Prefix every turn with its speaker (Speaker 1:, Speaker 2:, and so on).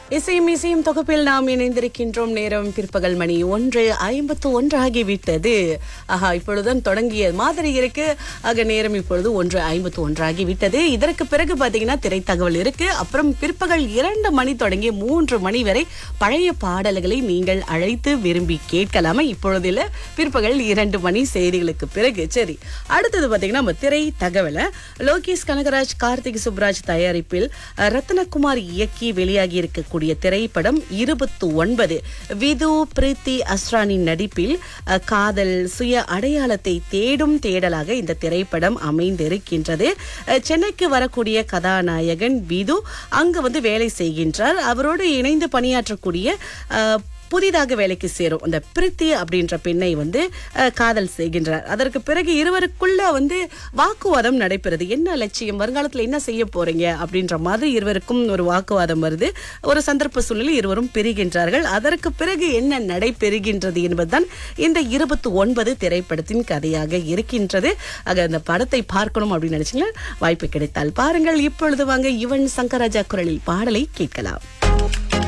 Speaker 1: இசையும் இசையும் தொகுப்பில் நாம் இணைந்திருக்கின்றோம் நேரம் பிற்பகல் மணி ஒன்று ஐம்பத்து ஒன்று ஆகிவிட்டது ஆஹா இப்பொழுதுதான் தொடங்கிய மாதிரி இருக்கு ஆக நேரம் இப்பொழுது ஒன்று ஐம்பத்து ஒன்று ஆகிவிட்டது இதற்கு பிறகு பாத்தீங்கன்னா திரைத்தகவல் இருக்கு அப்புறம் பிற்பகல் இரண்டு மணி தொடங்கி மூன்று மணி வரை பழைய பாடல்களை நீங்கள் அழைத்து விரும்பி கேட்கலாமா இப்பொழுதில் பிற்பகல் இரண்டு மணி செய்திகளுக்கு பிறகு சரி அடுத்தது பாத்தீங்கன்னா நம்ம திரை தகவலை லோகேஷ் கனகராஜ் கார்த்திக் சுப்ராஜ் தயாரிப்பில் அஹ், ரத்னகுமார் இயக்கி வெளியாகி இருக்கக்கூடிய திரைப்படம் இருபத்து ஒன்பது விது பிரீத்தி அஸ்ரானின் நடிப்பில் அஹ், காதல் சுய அடையாளத்தை தேடும் தேடலாக இந்த திரைப்படம் அமைந்திருக்கின்றது அஹ், சென்னைக்கு வரக்கூடிய கதாநாயகன் விது அங்கு வந்து வேலை செய்கின்றார் அவரோடு இணைந்து பணியாற்றக்கூடிய அஹ், புதிதாக வேலைக்கு சேரும் அந்த பிரித்தி அப்படின்ற பெண்ணை வந்து அஹ், காதல் செய்கின்றார் அதற்கு பிறகு இருவருக்குள்ள வந்து வாக்குவாதம் நடைபெறுது என்ன லட்சியம் வருங்காலத்துல என்ன செய்ய போறீங்க அப்படின்ற மாதிரி இருவருக்கும் ஒரு வாக்குவாதம் வருது ஒரு சந்தர்ப்ப சூழ்நிலை இருவரும் பிரிகின்றார்கள் அதற்கு பிறகு என்ன நடைபெறுகின்றது என்பதுதான் இந்த இருபத்தி ஒன்பது திரைப்படத்தின் கதையாக இருக்கின்றது ஆக அந்த படத்தை பார்க்கணும் அப்படின்னு நினைச்சீங்கன்னா வாய்ப்பு கிடைத்தால் பாருங்கள் இப்பொழுது வாங்க யுவன் சங்கராஜா குரலில் பாடலை கேட்கலாம்